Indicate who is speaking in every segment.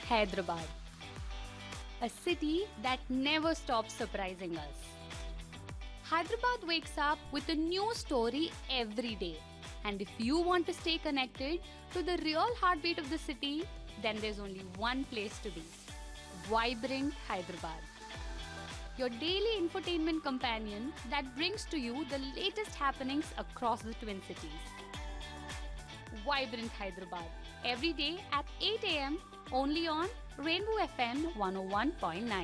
Speaker 1: Hyderabad, a city that never stops surprising us. Hyderabad wakes up with a new story every day. And if you want to stay connected to the real heartbeat of the city, then there's only one place to be Vibrant Hyderabad. Your daily infotainment companion that brings to you the latest happenings across the Twin Cities. Vibrant Hyderabad, every day at 8 am, only on Rainbow FM 101.9.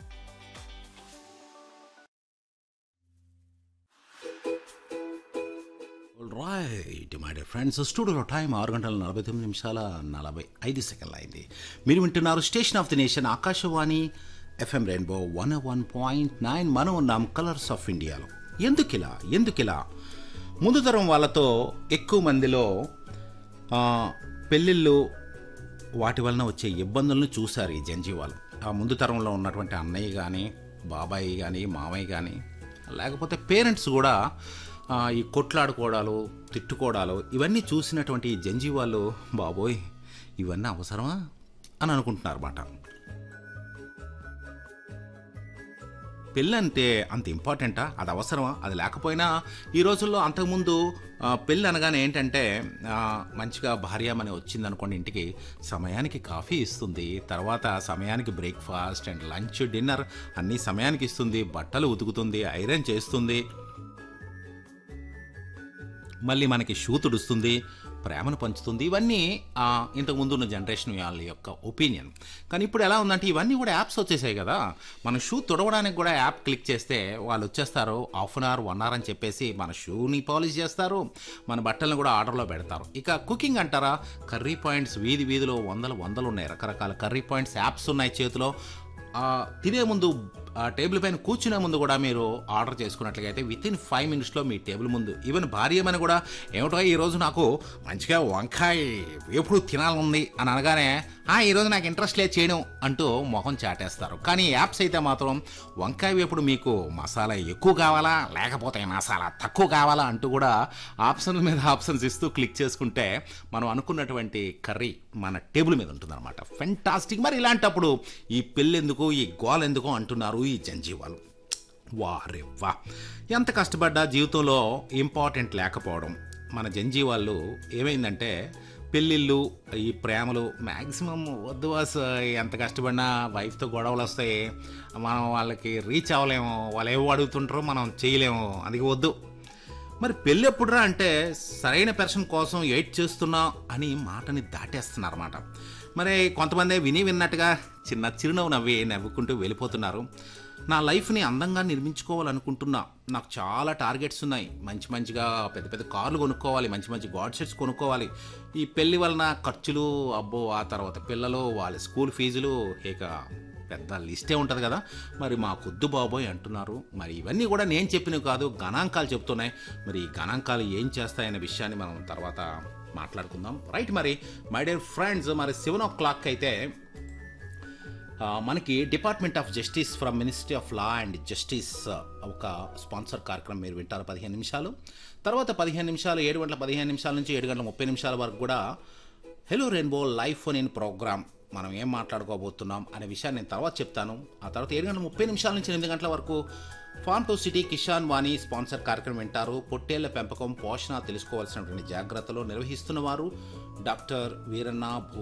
Speaker 2: Right my dear friends స్టూడియోలో time ఆరు గంటల నలభై తొమ్మిది నిమిషాల నలభై ఐదు సెకండ్లు అయింది మీరు వింటున్నారు station of the nation Akashvani FM rainbow one one point nine మనం ఉన్నాం కలర్స్ ఆఫ్ ఇండియాలో ఎందుకిలా ఎందుకిలా ముందు తరం వాళ్ళతో ఎక్కువ మందిలో ఆ, పెళ్ళిళ్ళు వాటి వలన వచ్చే ఇబ్బందులను చూశారు ఈ జంజీవాలు ఆ ముందు తరంలో ఉన్నటువంటి అన్నయ్య కానీ బాబాయ్ కానీ మామయ్య కానీ లేకపోతే పేరెంట్స్ కూడా ఆ, ఈ కొట్లాడుకోవడాలు తిట్టుకోవడాలు ఇవన్నీ చూసినటువంటి ఈ జంజీవాళ్ళు బాబోయ్ ఇవన్నీ అవసరమా అని అనుకుంటున్నారు అన్నమాట పెళ్ళి అంటే అంత ఇంపార్టెంటా అది అవసరమా అది లేకపోయినా ఈ రోజుల్లో అంతకుముందు ఆ, పెళ్ళి అనగానే ఏంటంటే ఆ, మంచిగా భార్యమని వచ్చింది అనుకోండి ఇంటికి సమయానికి కాఫీ ఇస్తుంది తర్వాత సమయానికి బ్రేక్ఫాస్ట్ అండ్ లంచ్ డిన్నర్ అన్నీ సమయానికి ఇస్తుంది బట్టలు ఉతుకుతుంది ఐరన్ చేస్తుంది మళ్ళీ మనకి షూ తుడుస్తుంది ప్రేమను పంచుతుంది ఇవన్నీ ఆ, ఇంతకు ముందు ఉన్న జనరేషన్ వాళ్ళ యొక్క ఒపీనియన్ కానీ ఇప్పుడు ఎలా ఉందంటే ఇవన్నీ కూడా యాప్స్ వచ్చేసాయి కదా మనం షూ తుడవడానికి కూడా యాప్ క్లిక్ చేస్తే వాళ్ళు వచ్చేస్తారు half an hour one hour అని చెప్పేసి మన షూని పాలిష్ చేస్తారు మన బట్టలను కూడా ఆర్డర్లో పెడతారు ఇక కుకింగ్ అంటారా కర్రీ పాయింట్స్ వీధి వీధిలో వందలు వందలు ఉన్నాయి రకరకాల కర్రీ పాయింట్స్ యాప్స్ ఉన్నాయి చేతిలో ఆ, తినే ముందు ఆ టేబుల్ పైన కూర్చునే ముందు కూడా మీరు ఆర్డర్ చేసుకున్నట్లయితే విత్ ఇన్ ఫైవ్ మినిట్స్లో మీ టేబుల్ ముందు ఈవెన్ భార్యమని కూడా ఏమిటో ఈరోజు నాకు మంచిగా వంకాయ ఎప్పుడు తినాలనుంది అని అనగానే "ఆ, ఈరోజు నాకు ఇంట్రెస్ట్ లేదు చేయడం అంటూ మొహం చాటేస్తారు కానీ యాప్స్ అయితే మాత్రం వంకాయ వేపుడు మీకు మసాలా ఎక్కువ కావాలా లేకపోతే మసాలా తక్కువ కావాలా అంటూ కూడా ఆప్షన్ల మీద ఆప్షన్స్ ఇస్తూ క్లిక్ చేసుకుంటే మనం అనుకున్నటువంటి కర్రీ మన టేబుల్ మీద ఉంటుందన్నమాట ఫెంటాస్టిక్ మరి ఇలాంటప్పుడు ఈ పెళ్ళెందుకు ఈ గోల్ ఎందుకు అంటున్నారు ఈ జంజీవాలు వారే వా ఎంత కష్టపడ్డా జీవితంలో ఇంపార్టెంట్ లేకపోవడం మన జంజీవాళ్ళు ఏమైందంటే పెళ్ళిళ్ళు ఈ ప్రేమలు మ్యాక్సిమం వద్దు వాస్ ఎంత కష్టపడినా వైఫ్తో గొడవలు వస్తాయి మనం వాళ్ళకి రీచ్ అవ్వలేము వాళ్ళు ఏవో అడుగుతుంటారో మనం చేయలేము అందుకే వద్దు మరి పెళ్ళి ఎప్పుడురా అంటే సరైన పెర్సన్ కోసం వెయిట్ చేస్తున్నా అని మాటని దాటేస్తున్నారు అన్నమాట మరి కొంతమంది విని విన్నట్టుగా చిన్న చిరునవ్వు నవ్వి నవ్వుకుంటూ వెళ్ళిపోతున్నారు నా లైఫ్ని అందంగా నిర్మించుకోవాలనుకుంటున్నా నాకు చాలా టార్గెట్స్ ఉన్నాయి మంచి మంచిగా పెద్ద పెద్ద కార్లు కొనుక్కోవాలి మంచి మంచి గాడ్సెట్స్ కొనుక్కోవాలి ఈ పెళ్లి వలన ఖర్చులు అబ్బో ఆ తర్వాత పిల్లలు వాళ్ళ స్కూల్ ఫీజులు ఇక పెద్ద లిస్టే ఉంటుంది కదా మరి మా కొద్దు బాబోయ్ అంటున్నారు మరి ఇవన్నీ కూడా నేను చెప్పినవి కాదు గణాంకాలు చెప్తున్నాయి మరి ఈ గణాంకాలు ఏం చేస్తాయనే విషయాన్ని మనం తర్వాత మాట్లాడుకుందాం రైట్ మరి మై డియర్ ఫ్రెండ్స్ మరి సెవెన్ ఓ క్లాక్ అయితే ఆ, మనకి department of justice from ministry of law and justice ఒక స్పాన్సర్ కార్యక్రమం మీరు వింటారు పదిహేను నిమిషాలు తర్వాత పదిహేను నిమిషాలు ఏడు గంటల పదిహేను నిమిషాల నుంచి ఏడు గంటల ముప్పై నిమిషాల వరకు కూడా hello rainbow life phone in program మనం ఏం మాట్లాడుకోబోతున్నాం అనే విషయాన్ని నేను తర్వాత చెప్తాను ఆ తర్వాత ఏడు గంటల ముప్పై నిమిషాల నుంచి ఎనిమిది గంటల వరకు farm to city Kisan Vani sponsor కార్యక్రమం వింటారు పొట్టేళ్ల పెంపకం పోషణ తెలుసుకోవాల్సినటువంటి జాగ్రత్తలు నిర్వహిస్తున్న వారు డాక్టర్ వీరన్న భూ